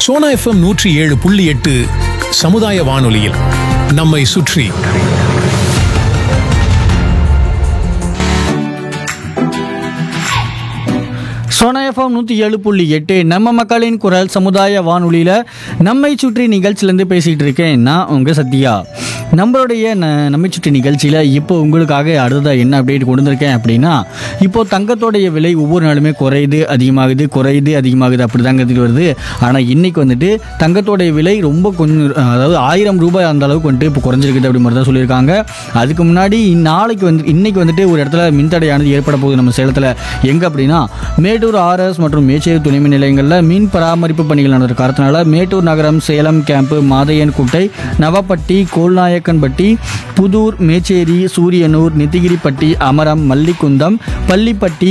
Sona FM நூற்றி ஏழு புள்ளி எட்டு சமுதாய வானொலியில் நம்மை சுற்றி சோனா எஃப்எம் நூற்றி ஏழு புள்ளி எட்டு நம்ம மக்களின் குரல் சமுதாய வானொலியில் நம்மை சுற்றி நிகழ்ச்சியிலேருந்து பேசிகிட்டு இருக்கேன் நான் உங்கள் சத்யா நம்மளுடைய ந நம்மை சுற்றி நிகழ்ச்சியில் இப்போ உங்களுக்காக அடுத்ததாக என்ன அப்டேட் கொண்டு வந்திருக்கேன் அப்படின்னா இப்போ தங்கத்தோடைய விலை ஒவ்வொரு நாளுமே குறையுது அதிகமாகுது குறையுது அதிகமாகுது அப்படி தாங்க இருந்துட்டு வருது ஆனால் இன்னைக்கு வந்துட்டு தங்கத்தோடைய விலை ரொம்ப கொஞ்சம் அதாவது ஆயிரம் ரூபாய் அந்த அளவுக்கு வந்துட்டு இப்போ குறைஞ்சிருக்குது அப்படி மாதிரி தான் சொல்லியிருக்காங்க அதுக்கு முன்னாடி நாளைக்கு வந்து இன்னைக்கு வந்துட்டு ஒரு இடத்துல மின்தடையானது ஏற்பட போகுது நம்ம சேலத்தில் எங்கே அப்படின்னா மேட்டூர் ஆர்எஸ் மற்றும் மேச்சேரி துணைமின் நிலையங்களில் மீன் பராமரிப்பு பணிகள் நடந்த காரணத்தினால மேட்டூர் நகரம் Salem camp Mathaiyan Kuttai Navappatti Kolnayakkanpatti Pudur Mecheri Suriyanur Nithigiripatti Amaram Mallikundam Pallipatti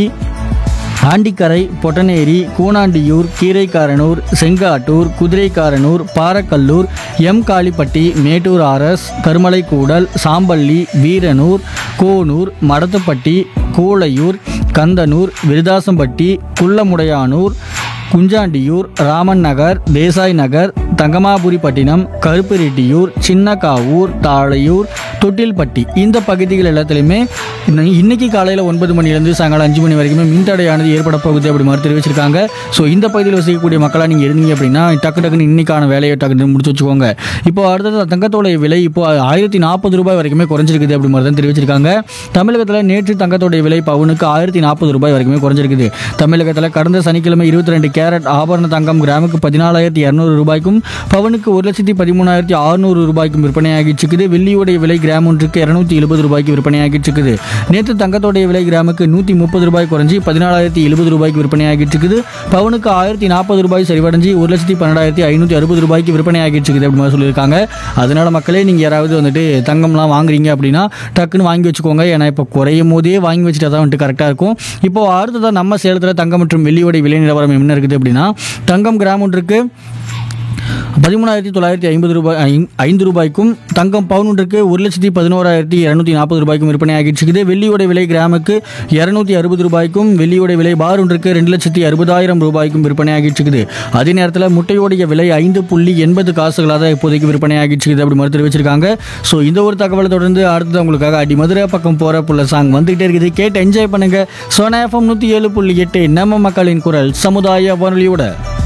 Andikarai Pottaneri Koonandiyur Keeraikaranur Sengattur Kuthiraikaranur Parakkallur M Kalipatti Mettur RS Karumalaikoodal Sampalli Veeranur Konur Madathupatti Koolaiyur Kandanur Viruthasampatti Kullamudaiyanur Kunjandiyur Raman Nagar Desai Nagar Thangamapuripattinam Karuppireddiyur Chinnakavur Thalaiyur Thottilpatti இந்த பகுதிகள் எல்லாத்துலேயுமே இன்னை- இன்னைக்கு காலையில் ஒன்பது மணிலேருந்து சாயங்காலம் அஞ்சு மணி வரைக்குமே மின்தடையானது ஏற்பட போகுது அப்படி மாதிரி தெரிவிச்சிருக்காங்க ஸோ இந்த பகுதியில் வசிக்கக்கூடிய மக்களாக நீங்கள் இருந்தீங்க அப்படின்னா டக்கு டக்குன்னு இன்னைக்கான வேலையை டக்குன்னு முடிச்சு வச்சுக்கோங்க இப்போ அடுத்தது தங்கத்தோடைய விலை இப்போ ஆயிரத்தி நாற்பது ரூபாய் வரைக்குமே குறைஞ்சிருக்குது அப்படி மாதிரி தான் தெரிவிச்சிருக்காங்க தமிழகத்தில் நேற்று தங்கத்தோடைய விலை பவுனுக்கு ஆயிரத்தி நாற்பது ரூபாய் வரைக்குமே குறைஞ்சிருக்குது தமிழகத்தில் கடந்த சனிக்கிழமை இருபத்தி ரெண்டு கேரட் ஆபரண தங்கம் கிராமுக்கு பதினாலாயிரத்தி இரநூறு ரூபாய்க்கும் பவுனுக்கு ஒரு லட்சத்தி பதிமூணாயிரத்தி அறுநூறு ரூபாய்க்கும் விற்பனையாகிட்டு இருக்குது வெள்ளியோடைய விலை கிராம் ஒன்றுக்கு இரநூத்தி எழுபது ரூபாய்க்கு விற்பனையாகிட்டு இருக்குது நேற்று தங்கத்தோடைய விலை கிராமுக்கு நூற்றி முப்பது ரூபாய் குறைஞ்சி பதினாலாயிரத்தி எழுபது ரூபாய்க்கு விற்பனையாகிட்டு இருக்குது பவுனுக்கு ஆயிரத்தி நாற்பது ரூபாய் சரிவடைஞ்சு ஒரு லட்சத்தி பன்னெண்டாயிரத்தி ஐநூற்றி அறுபது ரூபாய்க்கு விற்பனையாகிட்டு இருக்குது அப்படி மாதிரி சொல்லியிருக்காங்க அதனால மக்களே நீங்கள் யாராவது வந்துட்டு தங்கம்லாம் வாங்குறீங்க அப்படின்னா டக்குன்னு வாங்கி வச்சுக்கோங்க ஏன்னா இப்போ குறையும் போதே வாங்கி வச்சுட்டா தான் வந்துட்டு கரெக்டாக இருக்கும் இப்போ அடுத்ததாக நம்ம சேலத்தில் தங்கம் மற்றும் வெள்ளியோடைய விலை நிலவரம் என்ன இருக்குது அப்படின்னா தங்கம் கிராம் ஒன்றுக்கு பதிமூணாயிரத்தி தொள்ளாயிரத்தி ஐம்பது ரூபாய் ஐ- ஐந்து ரூபாய்க்கும் தங்கம் பவுன் ஒன்றுக்கு ஒரு லட்சத்தி பதினோராயிரத்தி இரநூத்தி நாற்பது ரூபாய்க்கும் விற்பனை ஆகிட்டு இருக்குது வெள்ளியோட விலை கிராமுக்கு இரநூத்தி அறுபது ரூபாய்க்கும் வெள்ளியோட விலை பார் ஒன்றுக்கு ரெண்டு லட்சத்தி அறுபதாயிரம் ரூபாய்க்கும் விற்பனை ஆகிட்டு இருக்குது அதே நேரத்தில் முட்டையோடைய விலை ஐந்து புள்ளி எண்பது காசுகளாக தான் இப்போதைக்கு விற்பனை ஆகிட்டு இருக்குது அப்படி மாதிரி தெரிவிச்சிருக்காங்க ஸோ இந்த ஒரு தகவலை தொடர்ந்து அடுத்தது உங்களுக்காக அடி மதுரை பக்கம் போகிற புள்ள சாங் வந்துகிட்டே இருக்குது கேட்டு என்ஜாய் பண்ணுங்க சோனா எஃப்எம் நூற்றி ஏழு புள்ளி எட்டு நம்ம மக்களின் குரல் சமுதாய வானொலியோட